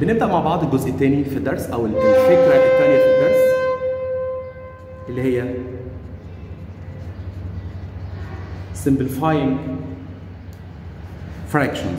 بنبدا مع بعض الجزء الثاني في الدرس او الفكره الثانيه في الدرس اللي هي simplifying fractions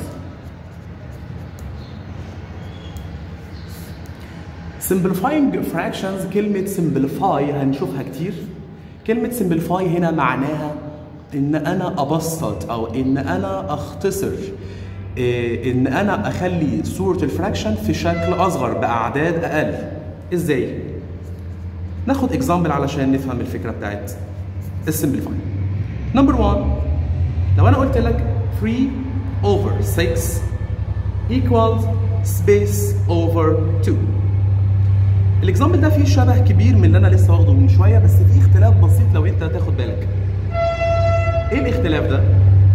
simplifying fractions كلمة simplify هنشوفها كتير كلمة simplify هنا معناها ان انا ابسط او ان انا اختصر إيه ان انا اخلي صورة الفراكشن في شكل اصغر باعداد اقل ازاي ناخد اكزامبل علشان نفهم الفكرة بتاعت السمبليفاي نمبر 1 لو انا قلت لك 3 over 6 equals space over 2 الاكزامبل ده فيه شبه كبير من اللي انا لسه واخده من شويه بس فيه اختلاف بسيط لو انت تاخد بالك ايه الاختلاف ده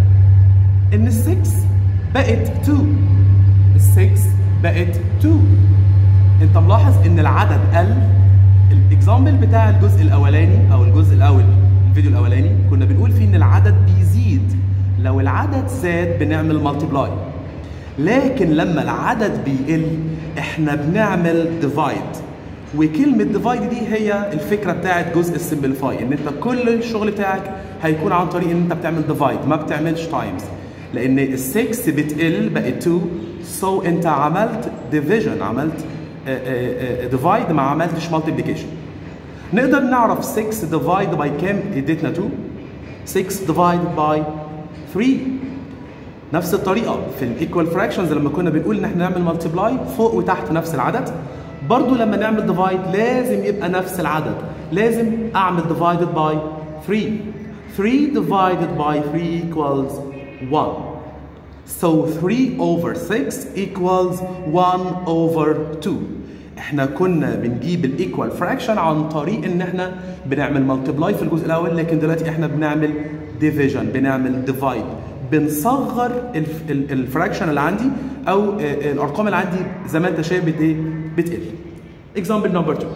ان ال 6 بقت 2 ال 6 بقت 2 انت ملاحظ ان العدد قل الاكزامبل بتاع الجزء الاولاني او الجزء الاول الفيديو الاولاني كنا بنقول فيه ان العدد بيزيد لو العدد زاد بنعمل مالتيبلاي لكن لما العدد بيقل احنا بنعمل ديفايد وكلمه ديفايد دي هي الفكره بتاعت جزء السمبليفاي ان انت كل الشغل بتاعك هيكون عن طريق ان انت بتعمل ديفايد ما بتعملش تايمز لان ال 6 بتقل بقت 2 سو so انت عملت ديفيجن عملت ديفايد ما عملتش مالتيبليكيشن نقدر نعرف 6 ديفايد باي كام اديتنا 2 6 ديفايد باي 3 نفس الطريقه في الايكوال فراكشنز لما كنا بنقول ان احنا نعمل مالتيبلاي فوق وتحت نفس العدد برضو لما نعمل ديفايد لازم يبقى نفس العدد لازم اعمل divided by 3 3 divided by 3 equals 1 so 3 over 6 equals 1 over 2 احنا كنا بنجيب الايكوال فراكشن عن طريق ان احنا بنعمل مالتيبلاي في الجزء الاول لكن دلوقتي احنا بنعمل ديفيجن بنعمل ديفايد بنصغر الفراكشن اللي عندي او الارقام اللي عندي زي ما انت شايف بت ايه بتقل example number 2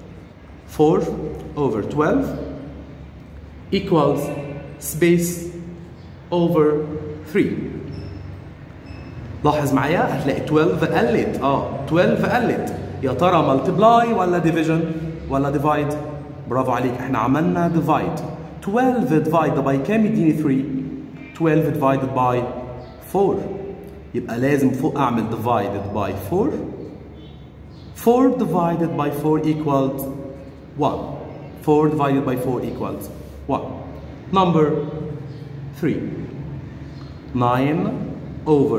4 over 12 equals space over 3 لاحظ معايا هتلاقي 12 قلت اه 12 قلت يا ترى مالتيبلاي ولا ديفيجن ولا ديفايد برافو عليك احنا عملنا ديفايد 12 ديفايد باي كام يديني 3 12 divided by 4 يبقى لازم فوق اعمل divided by 4 4 divided by 4 equals 1 4 divided by 4 equals 1 number 3 9 over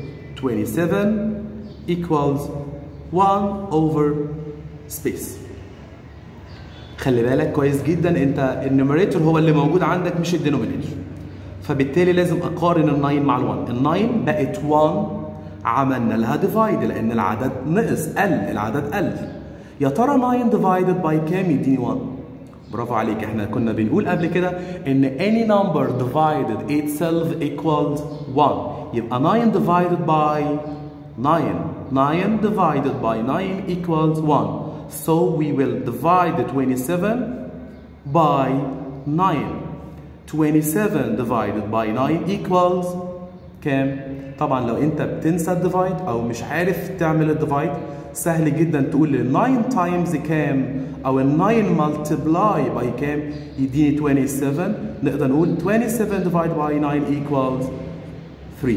27 equals 1 over space خلي بالك كويس جدا انت النيوميريتور هو اللي موجود عندك مش الدينومينيتور فبالتالي لازم اقارن ال 9 مع ال 1 ال 9 بقت 1 عملنا لها ديفايد لان العدد نقص قل العدد قل يا ترى 9 ديفايدد باي كام يديني 1 برافو عليك احنا كنا بنقول قبل كده ان any number divided itself equals 1 يبقى 9 divided by 9 9 divided by 9 equals 1 so we will divide the 27 by 9 27 divided by 9 equals كام؟ طبعا لو انت بتنسى الديفايد او مش عارف تعمل الديفايد سهل جدا تقول ال 9 تايمز كام او ال 9 ملتبلاي باي كام يديني 27 نقدر نقول 27 divided by 9 equals 3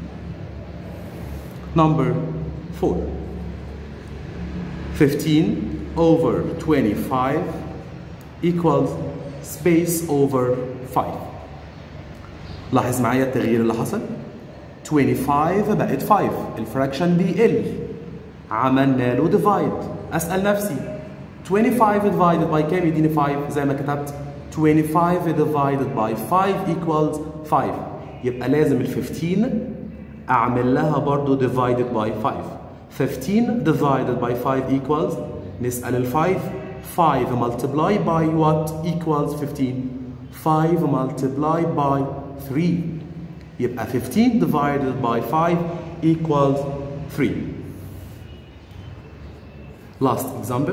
number 4 15 over 25 equals space over 5 لاحظ معايا التغيير اللي حصل 25 بقت 5 الفراكشن بيقل عملنا له ديفايد اسال نفسي 25 divided by كام يديني 5 زي ما كتبت 25 divided by 5 equals 5 يبقى لازم ال 15 اعمل لها برضو divided by 5 15 divided by 5 equals نسال ال 5 5 multiply by what equals 15 5 multiply by 3 يبقى 15 divided by 5 equals 3 last example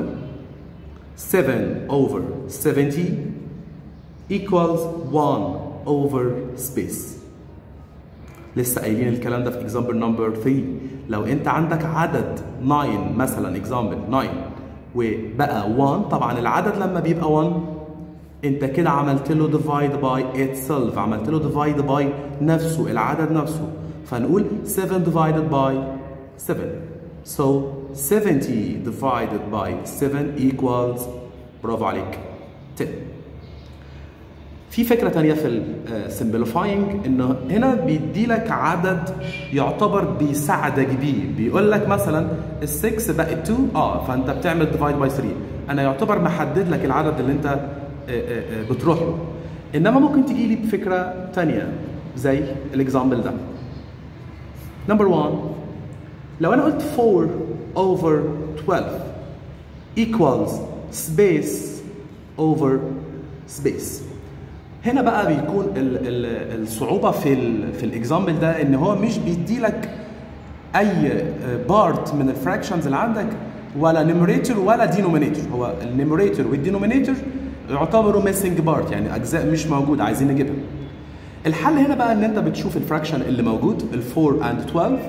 7 over 70 equals 1 over space لسه قايلين الكلام ده في اكزامبل نمبر 3 لو انت عندك عدد 9 مثلا اكزامبل 9 وبقى 1 طبعا العدد لما بيبقى 1 انت كده عملت له ديفايد باي itself عملت له ديفايد باي نفسه العدد نفسه فنقول 7 divided by 7 so 70 divided by 7 equals برافو عليك 10 في فكرة تانية في السمبليفاينج انه هنا بيدي لك عدد يعتبر بيساعدك بيه بيقول لك مثلا ال 6 بقت 2 اه فانت بتعمل ديفايد باي 3 انا يعتبر محدد لك العدد اللي انت بتروح له انما ممكن تجي لي بفكرة تانية زي الاكزامبل ده نمبر 1 لو انا قلت 4 over 12 equals space over space هنا بقى بيكون ال ال الصعوبة في ال في الاكزامبل ده ان هو مش بيدي لك اي بارت من الفراكشنز اللي عندك ولا نيميريتور ولا دينومينيتور هو النيميريتور والدينومينيتور يعتبروا ميسنج بارت يعني اجزاء مش موجوده عايزين نجيبها الحل هنا بقى ان انت بتشوف الفراكشن اللي موجود ال 4 and 12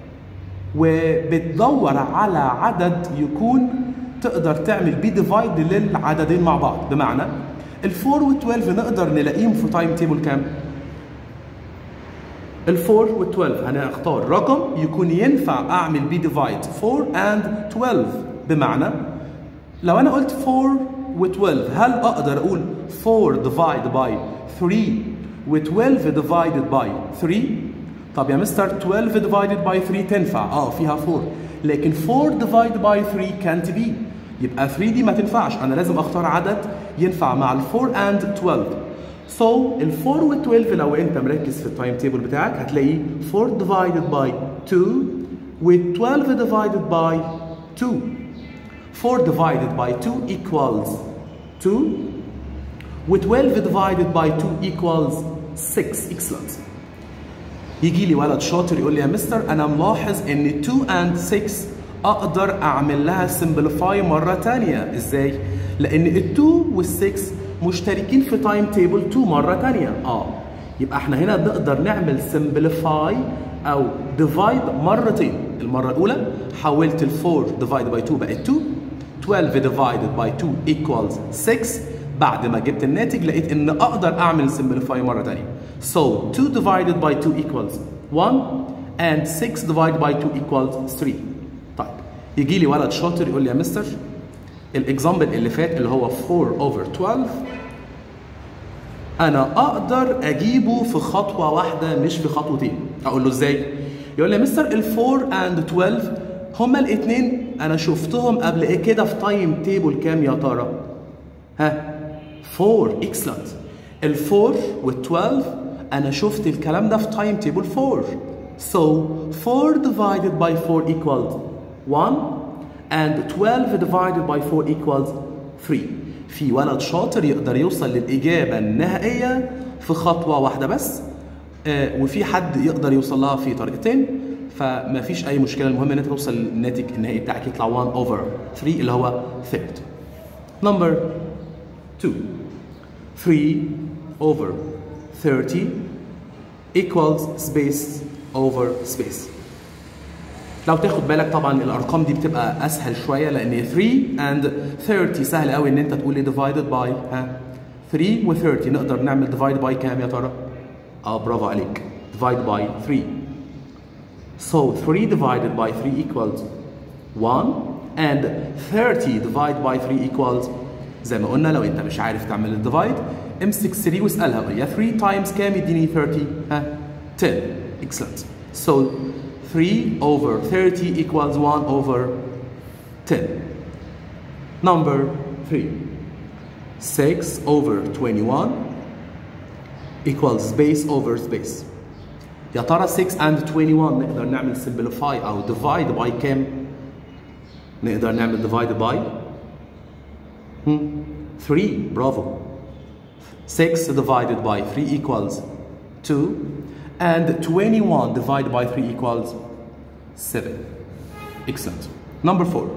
وبتدور على عدد يكون تقدر تعمل بيه ديفايد للعددين مع بعض بمعنى ال 4 وال 12 نقدر نلاقيهم في تايم تيبل كام؟ ال 4 وال 12 انا اختار رقم يكون ينفع اعمل بيه ديفايد 4 and 12 بمعنى لو انا قلت 4 و 12 هل اقدر اقول 4 divided by 3 و 12 divided by 3 طب يا مستر 12 divided by 3 تنفع اه فيها 4 لكن 4 divided by 3 can't be يبقى 3 دي ما تنفعش انا لازم اختار عدد ينفع مع ال 4 and 12 so ال 4 وال 12 لو انت مركز في التايم تيبل بتاعك هتلاقي 4 divided by 2 و 12 divided by 2 4 divided by 2 equals 2 و 12 divided by 2 equals 6 excellent يجي لي ولد شاطر يقول لي يا مستر انا ملاحظ ان 2 and 6 اقدر اعمل لها سمبليفاي مره تانية ازاي لان ال 2 وال 6 مشتركين في تايم تيبل 2 مره تانية اه يبقى احنا هنا نقدر نعمل سمبليفاي او ديفايد مرتين المره الاولى حولت ال 4 ديفايد باي 2 بقت 2 12 divided by 2 equals 6 بعد ما جبت الناتج لقيت ان اقدر اعمل سمبليفاي مره ثانيه so 2 divided by 2 equals 1 and 6 divided by 2 equals 3 طيب يجي لي ولد شاطر يقول لي يا مستر الاكزامبل اللي فات اللي هو 4 over 12 انا اقدر اجيبه في خطوه واحده مش في خطوتين اقول له ازاي يقول لي يا مستر ال 4 and 12 هما الاثنين انا شفتهم قبل ايه كده في تايم تيبل كام يا ترى ها 4 اكسلنت ال 4 وال 12 انا شفت الكلام ده في تايم تيبل 4 so 4 divided by 4 equals 1 and 12 divided by 4 equals 3 في ولد شاطر يقدر يوصل للإجابة النهائية في خطوة واحدة بس آه وفي حد يقدر يوصل لها في طريقتين فما فيش أي مشكلة المهم إن أنت توصل للناتج النهائي بتاعك يطلع 1 over 3 اللي هو third. Number 2 3 over 30 equals space over space لو تاخد بالك طبعا الارقام دي بتبقى اسهل شويه لان 3 and 30 سهل قوي ان انت تقول لي divided by ها 3 و 30 نقدر نعمل divide by كام يا ترى؟ اه برافو عليك divide by 3 so 3 divided by 3 equals 1 and 30 divided by 3 equals زي ما قلنا لو انت مش عارف تعمل الديفايد امسك 3 واسالها قول يا 3 تايمز كام يديني 30 ها 10 excellent so 3 over 30 equals 1 over 10 number 3 6 over 21 equals space over space يا ترى 6 and 21 نقدر نعمل simplify او divide by كام نقدر نعمل divide by 3 برافو 6 divided by 3 equals 2 and 21 divided by 3 equals 7 excellent number 4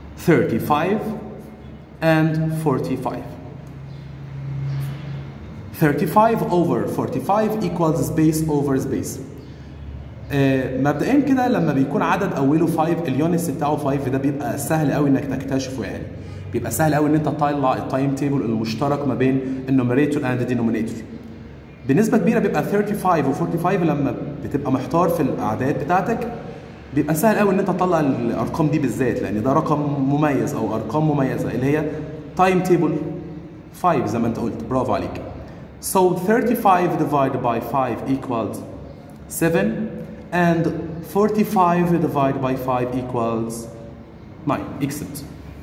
35 and 45 35 over 45 equals space over space آه، مبدئيا كده لما بيكون عدد اوله 5 اليونتس بتاعه 5 ده بيبقى سهل قوي انك تكتشفه يعني بيبقى سهل قوي ان انت تطلع التايم تيبل المشترك ما بين النوميريتور اند دينومينيتور بنسبه كبيره بيبقى 35 و45 لما بتبقى محتار في الاعداد بتاعتك بيبقى سهل قوي ان انت تطلع الارقام دي بالذات لان ده رقم مميز او ارقام مميزه اللي هي تايم تيبل 5 زي ما انت قلت برافو عليك So 35 divided by 5 equals 7 and 45 divided by 5 equals 9 excellent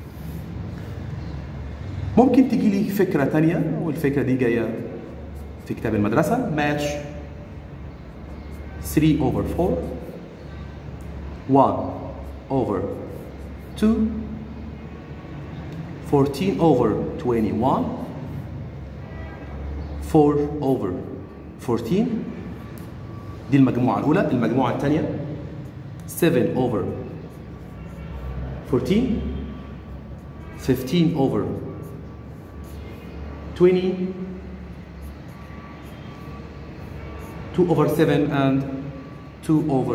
ممكن تجي لي فكرة تانية والفكرة دي جاية في كتاب المدرسة match 3 over 4 1 over 2 14 over 21 4 over 14 دي المجموعة الأولى المجموعة الثانية 7 over 14 15 over 20 2 over 7 and 2 over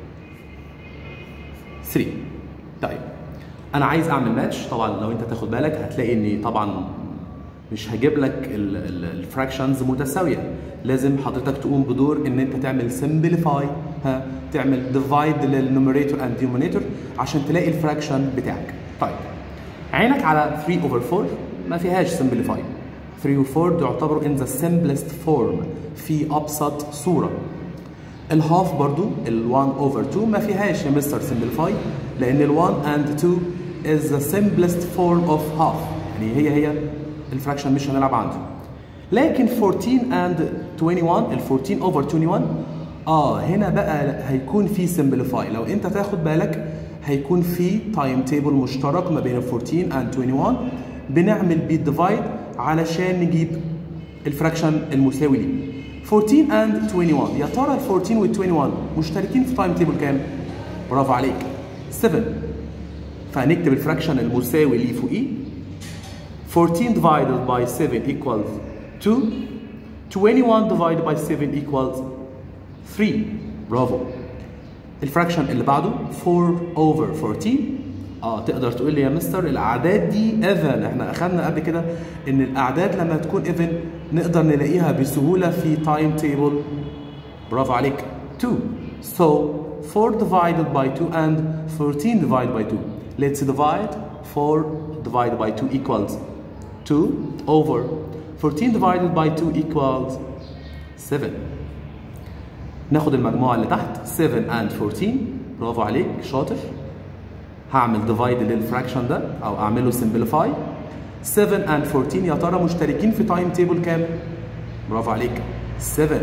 3 طيب انا عايز اعمل ماتش طبعا لو انت تاخد بالك هتلاقي اني طبعا مش هجيب لك الفراكشنز متساويه لازم حضرتك تقوم بدور ان انت تعمل سمبليفاي ها تعمل ديفايد للنوميريتور اند دينومينيتور عشان تلاقي الفراكشن بتاعك طيب عينك على 3 اوفر 4 ما فيهاش سمبليفاي 3 و 4 يعتبروا in the simplest form في ابسط صوره الهاف برضو ال 1 over 2 ما فيهاش يا مستر سمبليفاي لان ال 1 and 2 is the simplest form of half يعني هي هي الفراكشن مش هنلعب عنده لكن 14 and 21 ال 14 over 21 اه هنا بقى هيكون في سمبليفاي لو انت تاخد بالك هيكون في تايم تيبل مشترك ما بين ال 14 and 21 بنعمل بيه ديفايد علشان نجيب الفراكشن المساوي ليه 14 and 21 يا ترى ال 14 وال 21 مشتركين في تايم تيبل كام؟ برافو عليك 7 فهنكتب الفراكشن المساوي ليه فوقيه 14 divided by 7 equals 2 21 divided by 7 equals 3 برافو الفراكشن اللي بعده 4 over 14 اه تقدر تقول لي يا مستر الاعداد دي ايفن احنا اخذنا قبل كده ان الاعداد لما تكون ايفن نقدر نلاقيها بسهوله في تايم تيبل برافو عليك 2 so 4 divided by 2 and 14 divided by 2 let's divide 4 divided by 2 equals 2 over 14 divided by 2 equals 7 ناخد المجموعة اللي تحت 7 and 14 برافو عليك شاطر هعمل ديفايد للفراكشن ده او اعمله سمبليفاي 7 and 14 يا ترى مشتركين في تايم تيبل كام؟ برافو عليك 7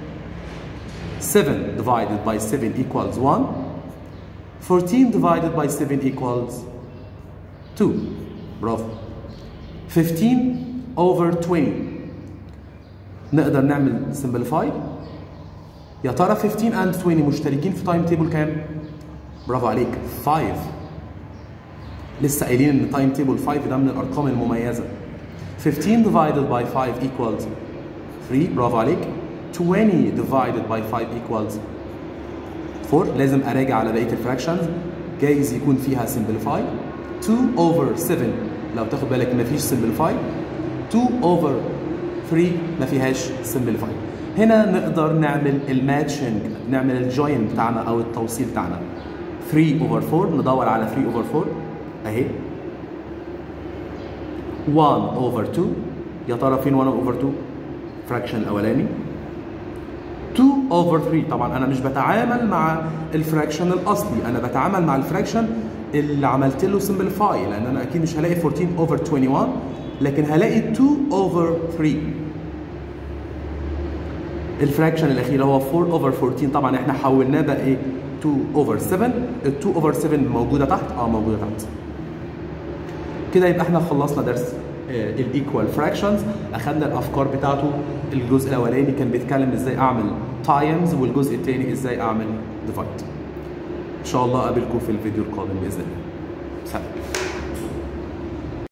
7 divided by 7 equals 1 14 divided by 7 equals 2 برافو 15 over 20 نقدر نعمل سمبليفاي يا ترى 15 and 20 مشتركين في تايم تيبل كام؟ برافو عليك 5 لسه قايلين ان تايم تيبل 5 ده من الارقام المميزه 15 divided by 5 equals 3 برافو عليك 20 divided by 5 equals 4 لازم اراجع على بقيه الفراكشنز جايز يكون فيها simplify 2 over 7 لو تاخد بالك مفيش simplify 2 over 3 ما فيهاش simplify هنا نقدر نعمل الماتشنج نعمل الجوين بتاعنا او التوصيل بتاعنا 3 over 4 ندور على 3 over 4 اهي 1 over 2 يا ترى فين 1 over 2 فراكشن الاولاني 2 over 3 طبعا انا مش بتعامل مع الفراكشن الاصلي انا بتعامل مع الفراكشن اللي عملت له سمبليفاي لان انا اكيد مش هلاقي 14 over 21 لكن هلاقي 2 over 3 الفراكشن الاخير هو 4 over 14 طبعا احنا حولناه بقى ايه 2 over 7 ال 2 over 7 موجوده تحت اه موجوده تحت كده يبقى احنا خلصنا درس الايكوال فراكشنز اخذنا الافكار بتاعته الجزء الاولاني كان بيتكلم ازاي اعمل تايمز والجزء الثاني ازاي اعمل ديفايد ان شاء الله اقابلكم في الفيديو القادم باذن الله سلام